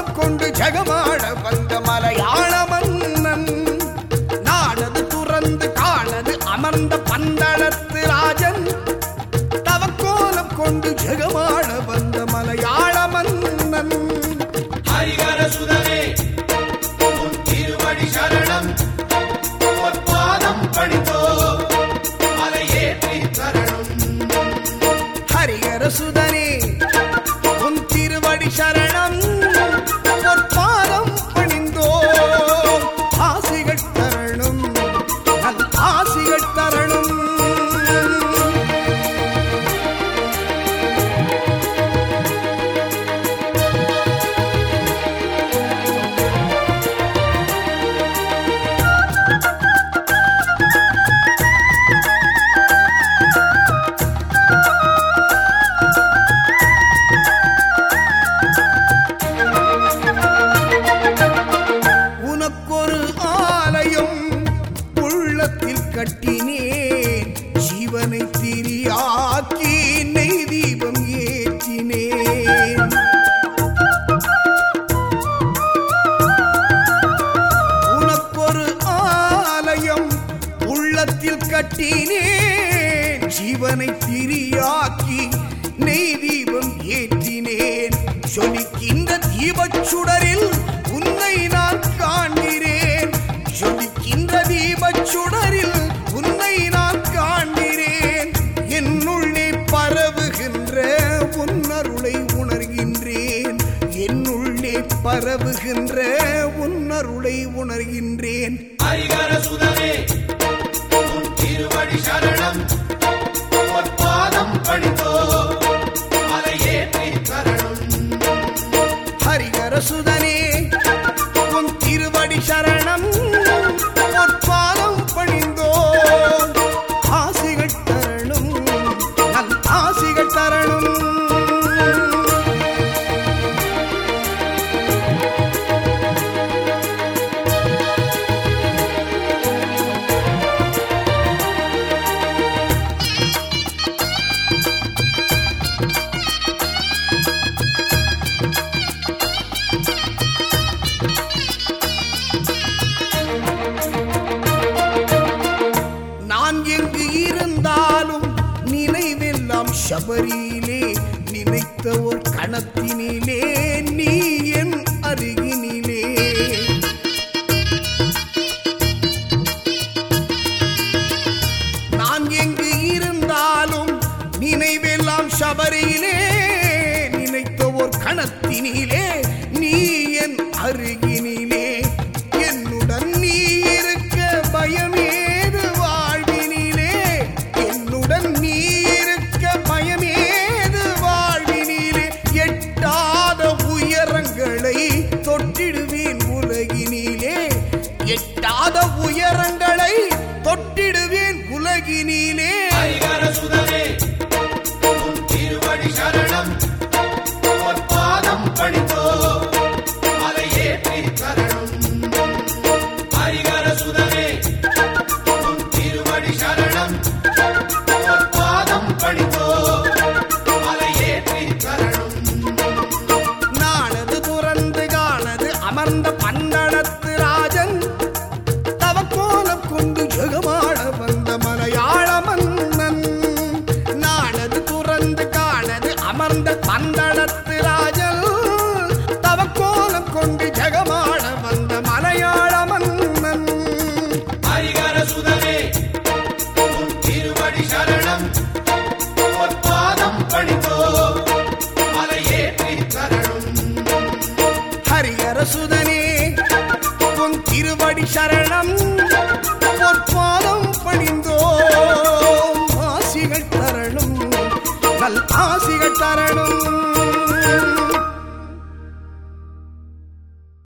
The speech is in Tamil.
தவக்கோலம் கொண்டு ஜெகமாட வந்த மலையாள மன்னன் நாடது துறந்து காணது அமர்ந்த பந்தளத்து ராஜன் தவக்கோலம் கொண்டு ஜெகமாட வந்த மலையாள மன்னன் ஹரிகர சுதனே உன் திருவடி சரணம் பொற்பாதம் பணித்தோ மலையேற்றி தரணும் ஹரிஹர சுதனே உன் திருவடி சரணம் பொற்பாதம் பணிந்தோ ஆசிகள் தரணும் நல் ஆசிகள் தரணும் உனக்கொரு ஆலயம் உள்ளத்தில் கட்டினேன் ஜீவனை திரியாக்கி நெய் தீபம் ஏற்றினேன் உனக்கொரு ஆலயம் உள்ளத்தில் கட்டினேன் ஜீவனை திரியாக்கி நெய் தீபம் ஏற்றினேன் ஜொலிக்கின்ற தீபச் சுடரில் உன்னை நான் காண்கிறேன் ஜொலிக்கின்ற தீபச் சுடரில் உன்னை நான் காண்கிறேன் என்னுள்ளே பரவுகின்ற உன்னருளை உணர்கின்றேன் என்னுள்ளே பரவுகின்ற உன்னருளை உணர்கின்றேன் ஹரிகர சுதனே உன் திருவடி சரணம் பொற்பாதம் பணித்தோ மலையேற்றி தரணும் ஹரிஹர சுதனே உன் திருவடி சரணம் பொற்பாதம் பணிந்தோ ஆசிகள் தரணும் நல் ஆசிகள் தரணும் நான் எங்கு இருந்தாலும் நினைவெல்லாம் சபரியிலே நினைத்த ஒரு கணத்தினிலே நீ என் அருகினிலே நான் எங்கு இருந்தாலும் நினைவெல்லாம் சபரியிலே நினைத்த ஒரு கணத்தினிலே நீ என் அருகினிலே என்னுடன் நீ இருக்க பயமேது வாழ்வினிலே என்னுடன் நீ இருக்க பயமேது வாழ்வினிலே எட்டாத உயரங்களை தொட்டிடுவேன் உலகினிலே எட்டாத உயரங்களை தொட்டிடுவேன் உலகினிலே ஹரிகர சுதனே உன் திருவடி சரணம் பொற்பாதம் பணித்தோ மலையேற்றி தரணும் ஹரிகர சுதனே உன் திருவடி சரணம் பொற்பாதம் பணித்தோ மலையேற்றி தரணும் நாளது துறந்து காணது அமர்ந்த பந்தளத்து ராஜன் தவக்கோலம் கொண்டு ஜெகமாட வந்த மலையாள மன்னன் நாளது துறந்து காணது அமர்ந்த பந்தளத்து ராஜன் தவக்கோலம் கொண்டு ஜெகமாட வந்த மலையாள மன்னன் ஹரிகர சுதனே உன் திருவடி சரணம் பொற்பாதம் பணித்தோ மலையேற்றி தரணும் ஹரிஹர சுதனே உன் திருவடி சரணம்